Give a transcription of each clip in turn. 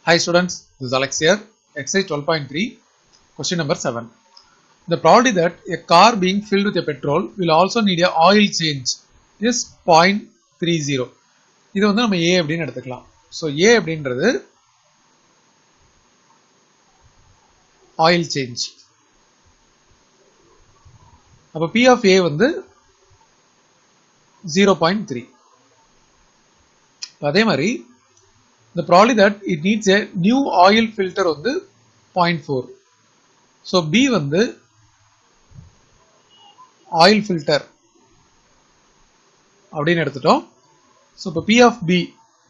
Hi students, this is Alex here. Exercise 12.3, question number 7. The probability that a car being filled with a petrol will also need a oil change is 0.30. இது வந்து நம்ம A அப்படின்னு எடுத்துக்கலாம் so A அப்படின்றது oil change அப்போ P of A வந்து zero point three அதே மாதிரி the probability that it needs a new oil filter வந்து 0.4 so B வந்து oil filter அப்படின்னு எடுத்துட்டோம் so இப்போ P of B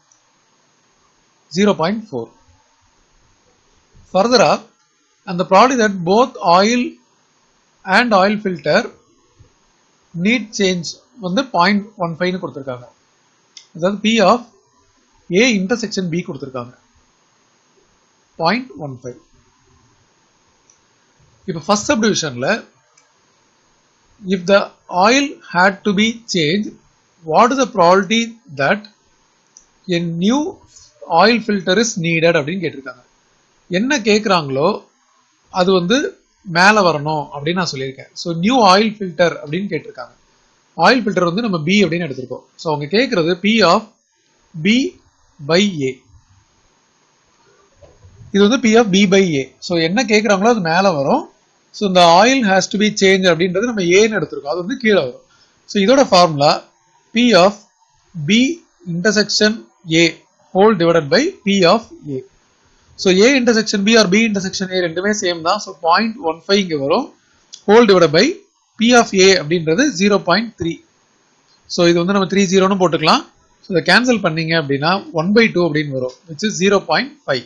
0.4 further and the probability that both oil and oil filter need change வந்து 0.15 னு கொடுத்திருக்காங்க அதாவது P of A intersection B கொடுத்திருக்காங்க 0.15 இப்போ ஃபர்ஸ்ட் சப்டிவிஷன்ல if the oil had to be changed what is the probability that a new oil filter is needed அப்படின்னு கேட்டிருக்காங்க என்ன கேட்குறாங்களோ அது வந்து மேலே வரணும் அப்படின்னு நான் சொல்லியிருக்கேன் ஸோ நியூ ஆயில் ஃபில்டர் அப்படின்னு கேட்டிருக்காங்க ஆயில் ஃபில்டர் வந்து நம்ம பி அப்படின்னு எடுத்திருக்கோம் ஸோ அவங்க கேட்குறது P of B by A இது வந்து P of B by A so என்ன கேட்குறாங்களோ அது மேலே வரும் ஸோ இந்த oil has to be change அப்படின்றது நம்ம ஏன்னு எடுத்திருக்கோம் அது வந்து கீழே வரும் ஸோ இதோட formula P of B intersection A whole divided by P of A so A intersection B or B intersection A ரெண்டுமே சேம் தான் ஸோ பாயிண்ட் ஒன் ஃபைவ் இங்கே வரும் whole divide by P of A அப்படின்றது zero point three so இது வந்து நம்ம three ஜீரோன்னு போட்டுக்கலாம் ஸோ இதை கேன்சல் பண்ணீங்க அப்படின்னா ஒன் பை டூ அப்படின்னு வரும் which is zero point five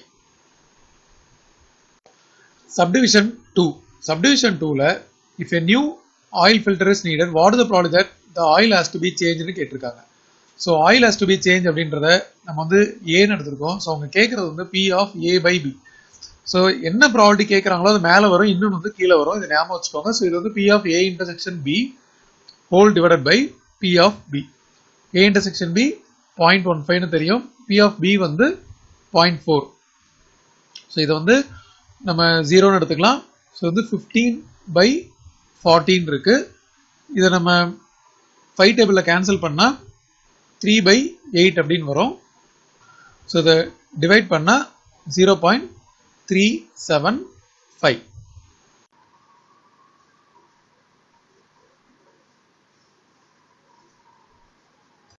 subdivision two subdivision டூவில் if a new oil filter is needed what is the product that the oil has to be சேஞ்சுன்னு கேட்டிருக்காங்க so oil has to be change அப்படின்றத நம்ம வந்து ஏன்னு எடுத்திருக்கோம் so அவங்க கேட்குறது வந்து P of A by B so என்ன ப்ராபர்ட்டி கேட்குறாங்களோ அது மேலே வரும் இன்னொன்று வந்து கீழே வரும் இதை ஞாபகம் வச்சுக்கோங்க ஸோ இது வந்து P of A intersection B whole divided by P of B A intersection B point one ஃபைவ்னு தெரியும் பி ஆஃப் பி வந்து பாயிண்ட் ஃபோர் ஸோ இதை வந்து நம்ம ஜீரோன்னு எடுத்துக்கலாம் ஸோ வந்து ஃபிஃப்டீன் பை ஃபார்ட்டின் இருக்கு இதை நம்ம ஃபைவ் டேபிளில் கேன்சல் பண்ணால் த்ரீ பை எயிட் அப்படின்னு வரும் ஸோ இதை டிவைட் பண்ணால் zero point three seven five